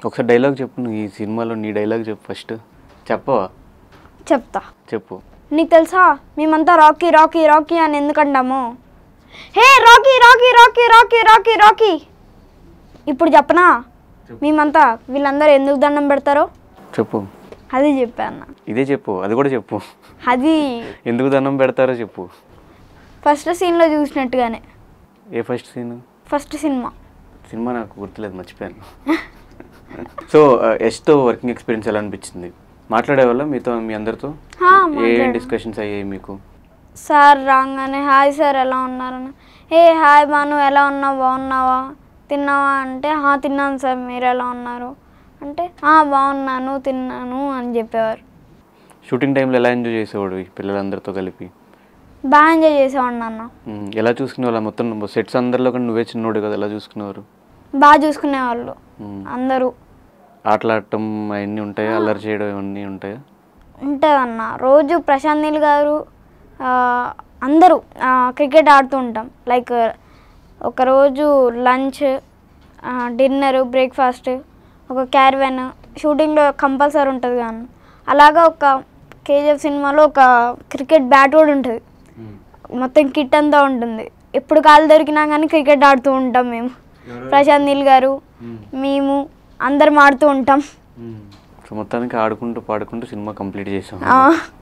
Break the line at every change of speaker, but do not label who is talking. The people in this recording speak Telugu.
ఒకసారి డైలాగ్ చెప్పు నువ్వు ఈ సినిమాలో నీ డైలాగ్ చెప్పు ఫస్ట్ చెప్పవా
చెప్తా
చెప్పు
నీకు తెలుసా మేమంతా రాకీ రాకీ రాకీ అని ఎందుకంటాము hey Rocky Rocky Rocky Rocky Rocky Rocky ఇప్పుడు చెప్పనా మేమంతా వీళ్ళందరూ ఎందుకు దండం పెడతారో
చెప్పు
అది చెప్పాను
ఇదే చెప్పు అది కూడా చెప్పు
అది
ఎందుకు దండం పెడతారో చెప్పు
ఫస్ట్ సీన్లో చూసినట్టుగానే
ఏ first scene
first cinema
cinema నాకు గుర్తులేదు మర్చిపోయాను సో ఎస్తో వర్కింగ్ ఎక్స్పీరియన్స్ ఎలా అనిపించింది మాట్లాడేవాళ్ళ మీతో మీ అందరితో
హా,
ఏ
మాట్లాడాను.
డిస్కషన్స్ అయ్యాయి మీకు
సార్ రాగానే హాయ్ సార్ ఎలా ఉన్నారని ఏ హాయ్ బాను ఎలా ఉన్నావు బాగున్నావా తిన్నావా అంటే హా తిన్నాను సార్ మీరు ఎలా ఉన్నారు అంటే "ఆ, బాగున్నాను తిన్నాను అని చెప్పేవారు
షూటింగ్ టైంలో ఎలా ఎంజాయ్ చేసేవాడు ఈ పిల్లలందరితో కలిపి
బాగా ఎంజాయ్ చేసేవాడిని అన్న
ఉమ్, ఎలా చూసుకునేవాళ్ళ మొత్తం సెట్స్ అందరిలో కానీ నువ్వే చిన్నోడు కదా ఎలా చూసుకునేవారు
బాగా చూసుకునేవాళ్ళు
ఉమ్,
అందరూ
ఆటలాడటం అవన్నీ ఉంటాయా అల్లరి చేయడం ఇవన్నీ ఉంటాయా
ఉంటుందన్న రోజు ప్రశాంత్ నీల్ గారు ఆ, అందరూ ఆ, క్రికెట్ ఆడుతూ ఉంటాం లైక్ ఒకరోజు లంచ్ డిన్నర్ బ్రేక్ఫాస్ట్ ఒక క్యార్వెన్ షూటింగ్లో కంపల్సరీ ఉంటుంది కానీ అలాగా ఒక కేజీఎఫ్ సినిమాలో ఒక క్రికెట్ బ్యాట్ కూడా ఉంటుంది మొత్తం కిట్ అంతా ఉంటుంది ఎప్పుడు కాలు దొరికినా కానీ క్రికెట్ ఆడుతూ ఉంటాం మేము ప్రశాంత్ నీల్ గారు మేము అందరం ఆడుతూ ఉంటాం
సో మొత్తానికి ఆడుకుంటూ పాడుకుంటూ సినిమా కంప్లీట్ చేసాం
ఆ,